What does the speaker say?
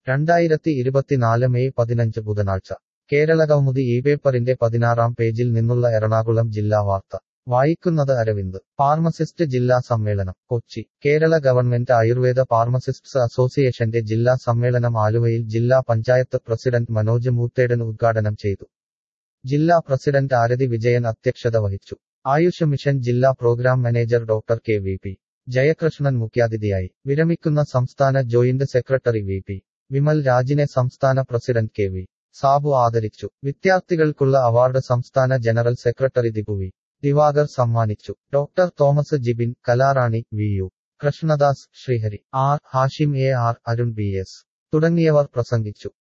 രണ്ടായിരത്തി ഇരുപത്തിനാല് മെയ് പതിനഞ്ച് ബുധനാഴ്ച കേരള കൗമുദി ഈ പേപ്പറിന്റെ പതിനാറാം പേജിൽ നിന്നുള്ള എറണാകുളം ജില്ലാ വാർത്ത വായിക്കുന്നത് അരവിന്ദ് ഫാർമസിസ്റ്റ് ജില്ലാ സമ്മേളനം കൊച്ചി കേരള ഗവൺമെന്റ് ആയുർവേദ ഫാർമസിസ്റ്റ്സ് അസോസിയേഷന്റെ ജില്ലാ സമ്മേളനം ആലുവയിൽ ജില്ലാ പഞ്ചായത്ത് പ്രസിഡന്റ് മനോജ് മൂത്തേടൻ ഉദ്ഘാടനം ചെയ്തു ജില്ലാ പ്രസിഡന്റ് ആരതി വിജയൻ അധ്യക്ഷത വഹിച്ചു ആയുഷ് മിഷൻ ജില്ലാ programme manager doctor K V P Jayakrishnan മുഖ്യാതിഥിയായി വിരമിക്കുന്ന സംസ്ഥാന joint secretary V P Vimal രാജിനെ സംസ്ഥാന പ്രസിഡന്റ് കെ വി സാബു ആദരിച്ചു വിദ്യാർത്ഥികൾക്കുള്ള അവാർഡ് സംസ്ഥാന ജനറൽ സെക്രട്ടറി ദിപുവി ദിവാകർ സമ്മാനിച്ചു doctor Thomas Jibin Kalarani V U Krishnadas Sreehari R Hashim A R Arun B S തുടങ്ങിയവർ പ്രസംഗിച്ചു